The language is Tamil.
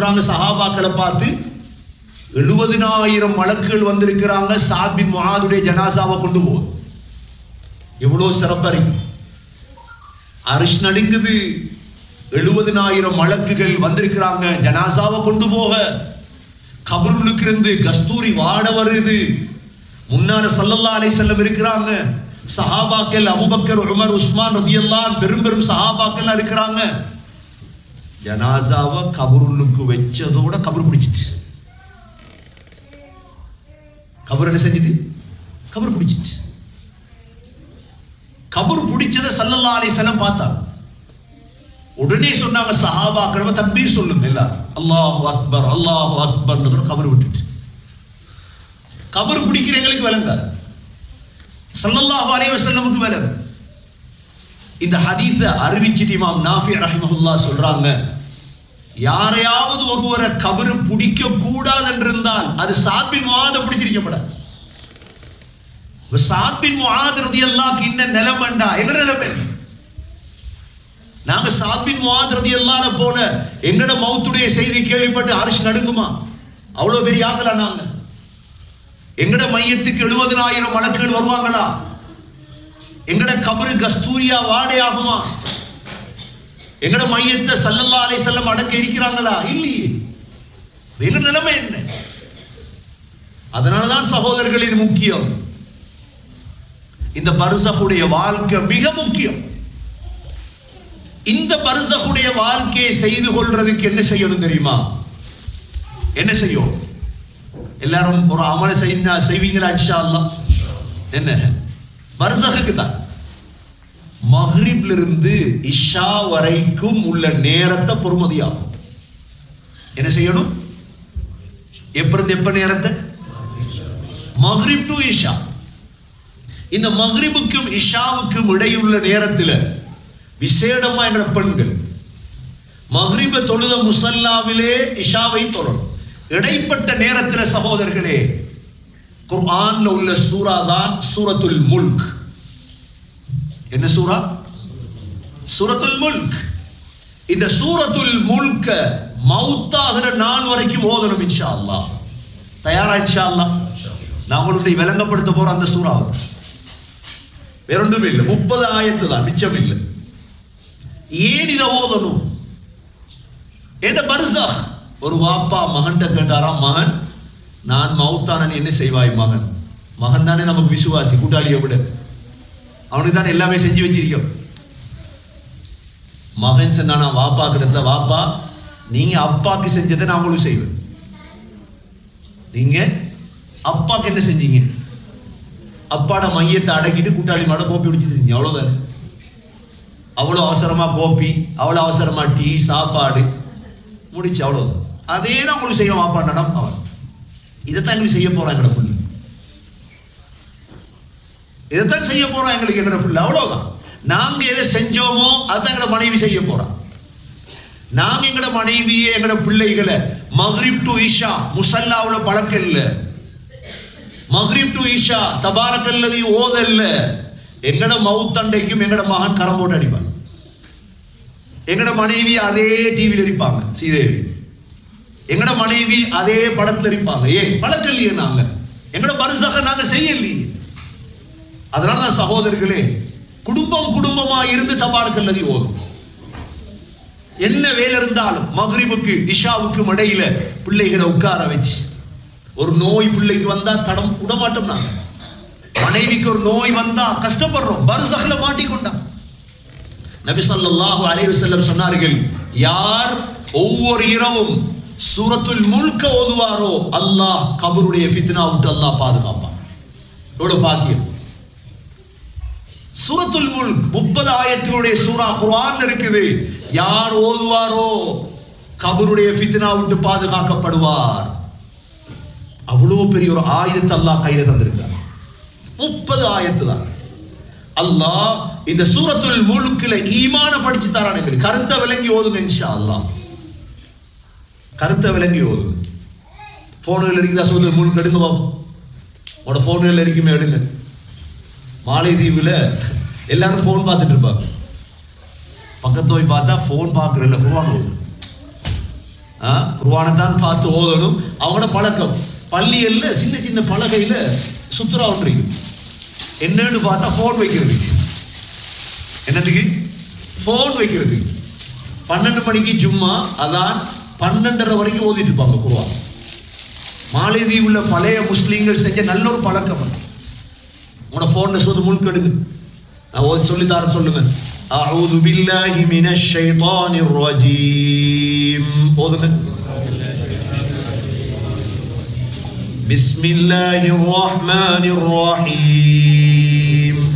சொல்றாங்க சஹாபாக்களை பார்த்து எழுபதினாயிரம் வழக்குகள் வந்திருக்கிறாங்க சாத்பின் முஹாதுடைய ஜனாசாவை கொண்டு போகுது எவ்வளவு சிறப்பா இருக்கு அரிஷ் நடுங்குது எழுபதினாயிரம் வழக்குகள் வந்திருக்கிறாங்க ஜனாசாவை கொண்டு போக கபருளுக்கு இருந்து கஸ்தூரி வாட வருது முன்னார சல்லல்லா அலை செல்லம் இருக்கிறாங்க சஹாபாக்கள் அபுபக்கர் உமர் உஸ்மான் ரதியல்லான் பெரும் பெரும் சஹாபாக்கள் இருக்கிறாங்க ஜனாசாவை கபருளுக்கு வச்சதோட கபர் பிடிச்சிட்டு கபர் என்ன செஞ்சுட்டு கபர் பிடிச்சிட்டு கபர் பிடிச்சத சல்லல்லா அலைஹிஸ்ஸலாம் பார்த்தாங்க உடனே சொன்னாங்க சஹாபாக்கள் தக்பீர் சொல்லுங்க எல்லாரும் அல்லாஹு அக்பர் அல்லாஹு அக்பர்னு கூட கபர் விட்டுட்டு கபர் பிடிக்கிறவங்களுக்கு விளங்காது சல்லல்லாஹு அலைஹி வஸல்லமுக்கு விளங்கு இந்த ஹதீஸ அறிவிச்சிட்டு இமாம் நாஃபி ரஹிமஹுல்லாஹ் சொல்றாங்க யாரையாவது ஒருவரை கபரு பிடிக்க கூடாது என்றிருந்தால் அது சாத்பின் முஆத பிடிச்சிருக்கப்படாது இப்ப சாத்பின் முஆத் ரலியல்லாஹு இன்ன நிலைமண்டா எங்க நிலைமை நாங்க சாத்பின் முஆத் ரலியல்லாஹு போன எங்கட மௌத்துடைய செய்தி கேள்விப்பட்டு அரிசி நடுங்குமா அவ்வளவு பெரிய ஆகலா நாங்க எங்கட மையத்துக்கு எழுபதனாயிரம் வழக்குகள் வருவாங்களா எங்கட கபரு கஸ்தூரியா வாடை ஆகுமா எங்கட மையத்தை சல்லல்லா அலை செல்லம் அடக்க இருக்கிறாங்களா இல்லையே எங்க நிலைமை என்ன அதனாலதான் சகோதரர்கள் இது முக்கியம் இந்த பரிசகுடைய வாழ்க்கை மிக முக்கியம் இந்த பரிசகுடைய வாழ்க்கையை செய்து கொள்றதுக்கு என்ன செய்யணும் தெரியுமா என்ன செய்யும் எல்லாரும் ஒரு அமல செய்ய செய்வீங்களா இன்ஷா அல்லாஹ் என்ன பர்சகுக்கு தான் மஹ்ரிப்ல இருந்து இஷா வரைக்கும் உள்ள நேரத்தை பொறுமதியாகும் என்ன செய்யணும் எப்ப இருந்து எப்ப நேரத்தை மஹ்ரிப் டு இஷா இந்த மஹ்ரிபுக்கும் இஷாவுக்கும் இடையுள்ள நேரத்துல விசேடமா என்ற பெண்கள் மஹ்ரிப தொழுத முசல்லாவிலே இஷாவை தொழணும் இடைப்பட்ட நேரத்துல சகோதரர்களே குர்ஆன்ல உள்ள சூரா தான் சூரத்துல் முல்க் என்ன சூரா சூரத்துல் முல்க் இந்த சூரத்துல் முல்க மௌத்தாகிற நாள் வரைக்கும் ஓதணும் இன்ஷா அல்லாஹ் தயாரா இன்ஷா அல்லாஹ் நான் உங்களுடைய விளங்கப்படுத்த போற அந்த சூறாவை வேறொன்றும் இல்லை முப்பது ஆயத்து தான் மிச்சம் இல்லை ஏன் இதை ஓதணும் எந்த பர்சா ஒரு வாப்பா மகன்கிட்ட கேட்டாராம் மகன் நான் மௌத்தானன் என்ன செய்வாய் மகன் மகன் தானே நமக்கு விசுவாசி கூட்டாளியை விட அவனுக்கு தானே எல்லாமே செஞ்சு வச்சிருக்கோம் மகன் சொன்னானா வாப்பா கிட்ட வாப்பா நீங்க அப்பாக்கு செஞ்சதை நான் உங்களுக்கு செய்வேன் நீங்க அப்பாக்கு என்ன செஞ்சீங்க அப்பாட மையத்தை அடக்கிட்டு கூட்டாளி மாட கோப்பி குடிச்சிருந்தீங்க அவ்வளவுதானே அவ்வளவு அவசரமா கோப்பி அவ்வளவு அவசரமா டீ சாப்பாடு முடிச்சு அவ்வளவுதான் அதே தான் உங்களுக்கு செய்யும் வாப்பா நடம் அவன் இதைத்தான் எங்களுக்கு செய்ய போறான் எங்கட புள்ளி இதைத்தான் செய்ய போறான் எங்களுக்கு எங்கட புள்ளி அவ்வளவுதான் நாங்க எதை செஞ்சோமோ அதான் எங்கட மனைவி செய்ய போறான் நாங்க எங்கட மனைவியே எங்கட பிள்ளைகளை மஹ்ரிப் டு இஷா முசல்லாவுல பழக்கம் இல்ல மஹ்ரிப் டு இஷா தபாரக்கல்லதி ஓதல்ல எங்கட மவுத்தண்டைக்கும் எங்கட மகன் கரம் போட்டு அடிப்பான் எங்கட மனைவி அதே டிவியில் இருப்பாங்க ஸ்ரீதேவி எங்கட மனைவி அதே படத்துல இருப்பாங்க ஏன் பழக்கம் இல்லையே நாங்க எங்கட பரிசக நாங்க செய்யலையே அதனால தான் சகோதரர்களே குடும்பம் குடும்பமா இருந்து தபாரக்கல்லதி ஓதும் என்ன வேலை இருந்தாலும் மகரிபுக்கு இஷாவுக்கும் இடையில பிள்ளைகளை உட்கார வச்சு ஒரு நோய் பிள்ளைக்கு வந்தா தடம் விடமாட்டோம் நாங்க மனைவிக்கு ஒரு நோய் வந்தா கஷ்டப்படுறோம் பர்சகல மாட்டிக்கொண்டா நபி ஸல்லல்லாஹு அலைஹி வஸல்லம் சொன்னார்கள் யார் ஒவ்வொரு இரவும் சூரத்துல் முல்க ஓதுவாரோ அல்லாஹ் கபருடைய ஃபித்னா விட்டு அல்லாஹ் பாதுகாப்பான் எவ்வளவு பாக்கியம் சூரத்துல் முல்க் முப்பது ஆயத்தினுடைய சூரா குர்ஆன் இருக்குது யார் ஓதுவாரோ கபருடைய ஃபித்னா விட்டு பாதுகாக்கப்படுவார் அவ்வளவு பெரிய ஒரு ஆயுதத்தை அல்லாஹ் கையில தந்திருக்கார் முப்பது ஆயத்து தான் அல்லாஹ் இந்த சூரத்துல் முல்குல ஈமான படிச்சு தரான் எங்களுக்கு கருத்தை விளங்கி ஓதுங்க இன்ஷா அல்லாஹ் கருத்தை விளங்கி ஓதுங்க போன்கள் இருக்குதா சூரத்துல் முல்க் எடுங்க பாப்போம் உங்களோட போன்கள் இருக்குமே எடுங்க மாலைதீவுல எல்லாரும் போன் பார்த்துட்டு இருப்பாங்க பக்கத்து போய் பார்த்தா போன் பார்க்கறதில்ல குருவான் ஓது குர்ஆனை தான் பார்த்து ஓதணும் அவங்களோட பழக்கம் பள்ளியல்ல சின்ன சின்ன பலகையில சுத்துரா ஒன்று என்னன்னு பார்த்தா போன் வைக்கிறதுக்கு என்னதுக்கு போன் வைக்கிறதுக்கு பன்னெண்டு மணிக்கு ஜும்மா அதான் பன்னெண்டரை வரைக்கும் ஓதிட்டு இருப்பாங்க குருவா மாலைதீவுல பழைய முஸ்லீம்கள் செஞ்ச நல்ல ஒரு பழக்கம் அது. உங்களோட போன்ல சோது முன்கெடுங்க நான் ஓதி சொல்லி தரேன் சொல்லுங்க أعوذ بالله من الشيطان الرجيم ஓதுங்க بسم الله الرحمن الرحيم